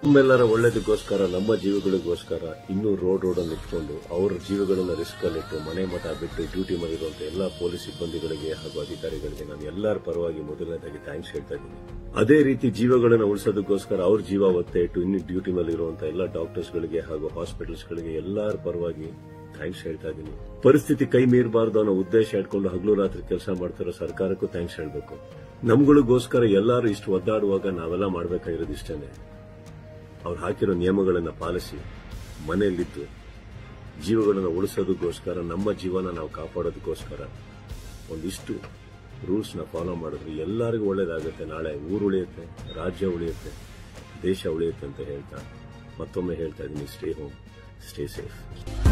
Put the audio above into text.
ನಮ್ಮೆಲ್ಲರ ಒಳ್ಳೇದಕ್ಕೋಸ್ಕರ ನಮ್ಮ ಜೀವಗಳಿಗೋಸ್ಕರ ಇನ್ನೂ ರೋಡ್ ರೋಡಲ್ಲಿ ನಿಂತ್ಕೊಂಡು ಅವರ ಜೀವಗಳನ್ನ ರಿಸ್ಕ್ ಅಲ್ಲಿಟ್ಟು ಮನೆ ಮಠ ಬಿಟ್ಟು ಡ್ಯೂಟಿ ಮಾಡಿರುವಂತ ಎಲ್ಲಾ ಪೊಲೀಸ್ ಸಿಬ್ಬಂದಿಗಳಿಗೆ ಹಾಗೂ ಅಧಿಕಾರಿಗಳಿಗೆ ನಾನು ಎಲ್ಲರ ಪರವಾಗಿ ಮೊದಲನೇದಾಗಿ ಥ್ಯಾಂಕ್ಸ್ ಹೇಳ್ತಾ ಇದ್ದೀನಿ ಅದೇ ರೀತಿ ಜೀವಗಳನ್ನ ಉಳಿಸೋದಕ್ಕೋಸ್ಕರ ಅವ್ರ ಜೀವ ಒತ್ತೆ ಇಟ್ಟು ಇನ್ನು ಡ್ಯೂಟಿ ಮೇಲೆ ಇರುವಂತಹ ಎಲ್ಲ ಡಾಕ್ಟರ್ಸ್ಗಳಿಗೆ ಹಾಗೂ ಹಾಸ್ಪಿಟಲ್ಸ್ಗಳಿಗೆ ಎಲ್ಲರ ಪರವಾಗಿ ಥ್ಯಾಂಕ್ಸ್ ಹೇಳ್ತಾ ಇದ್ದೀನಿ ಪರಿಸ್ಥಿತಿ ಕೈ ಮೀರಬಾರ್ದು ಅನ್ನೋ ಉದ್ದೇಶ ಇಟ್ಕೊಂಡು ಹಗಲು ರಾತ್ರಿ ಕೆಲಸ ಮಾಡ್ತಿರೋ ಸರ್ಕಾರಕ್ಕೂ ಥ್ಯಾಂಕ್ಸ್ ಹೇಳ್ಬೇಕು ನಮ್ಗಳಿಗೋಸ್ಕರ ಎಲ್ಲರೂ ಇಷ್ಟು ಒದ್ದಾಡುವಾಗ ನಾವೆಲ್ಲ ಮಾಡ್ಬೇಕಾಗಿರೋದು ಇಷ್ಟೇನೆ ಅವ್ರು ಹಾಕಿರೋ ನಿಯಮಗಳನ್ನ ಪಾಲಿಸಿ ಮನೆಯಲ್ಲಿದ್ದು ಜೀವಗಳನ್ನು ಉಳಿಸೋದಕ್ಕೋಸ್ಕರ ನಮ್ಮ ಜೀವನ ನಾವು ಕಾಪಾಡೋದಕ್ಕೋಸ್ಕರ ಒಂದಿಷ್ಟು ರೂಲ್ಸ್ನ ಫಾಲೋ ಮಾಡಿದ್ರೆ ಎಲ್ಲರಿಗೂ ಒಳ್ಳೇದಾಗುತ್ತೆ ನಾಳೆ ಊರು ಉಳಿಯುತ್ತೆ ರಾಜ್ಯ ಉಳಿಯುತ್ತೆ ದೇಶ ಉಳಿಯುತ್ತೆ ಅಂತ ಹೇಳ್ತಾ ಮತ್ತೊಮ್ಮೆ ಹೇಳ್ತಾ ಇದ್ದೀನಿ ಸ್ಟೇ ಹೋಮ್ ಸ್ಟೇ ಸೇಫ್